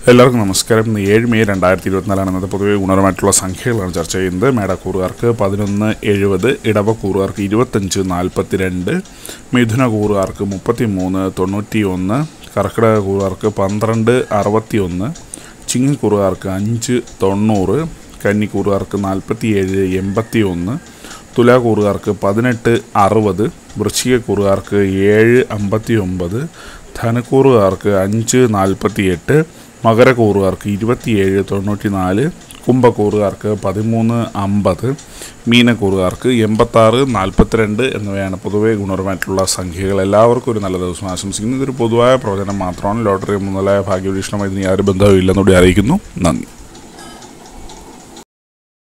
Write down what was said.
എല്ലാവർക്കും നമസ്കാരം ഇന്ന് ഏഴ് മെയ് രണ്ടായിരത്തി ഇരുപത്തിനാലാണ് ഇന്നത്തെ പൊതുവെ ഗുണപരമായിട്ടുള്ള സംഖ്യകളാണ് ചർച്ച ചെയ്യുന്നത് മേടക്കൂറുകാർക്ക് പതിനൊന്ന് എഴുപത് ഇടവക്കൂറുകാർക്ക് ഇരുപത്തഞ്ച് നാൽപ്പത്തിരണ്ട് മിഥുന കൂറുകാർക്ക് മുപ്പത്തി മൂന്ന് തൊണ്ണൂറ്റി ഒന്ന് കർക്കിടക കൂറുകാർക്ക് പന്ത്രണ്ട് അറുപത്തി ഒന്ന് ചിങ്ങിക്കൂറുകാർക്ക് അഞ്ച് തൊണ്ണൂറ് കന്നിക്കൂറുകാർക്ക് നാൽപ്പത്തിയേഴ് എൺപത്തി ഒന്ന് തുലാക്കൂറുകാർക്ക് പതിനെട്ട് അറുപത് വൃശ്ചികക്കൂറുകാർക്ക് ഏഴ് അമ്പത്തി ഒമ്പത് ധനക്കൂറുകാർക്ക് അഞ്ച് നാൽപ്പത്തിയെട്ട് മകരക്കൂറുകാർക്ക് ഇരുപത്തിയേഴ് തൊണ്ണൂറ്റി നാല് കുംഭക്കൂറുകാർക്ക് പതിമൂന്ന് അമ്പത് മീനക്കൂറുകാർക്ക് എൺപത്താറ് നാൽപ്പത്തിരണ്ട് എന്നിവയാണ് പൊതുവെ ഗുണപരമായിട്ടുള്ള സംഖ്യകൾ എല്ലാവർക്കും ഒരു നല്ല ദിവസം ആശംസിക്കുന്നു ഇതൊരു പൊതുവായ പ്രവചനം മാത്രമാണ് ലോട്ടറി മുതലായ ഭാഗ്യവീക്ഷണമായി ഇതിന് യാതൊരു ബന്ധവും ഇല്ലെന്നുകൂടി അറിയിക്കുന്നു നന്ദി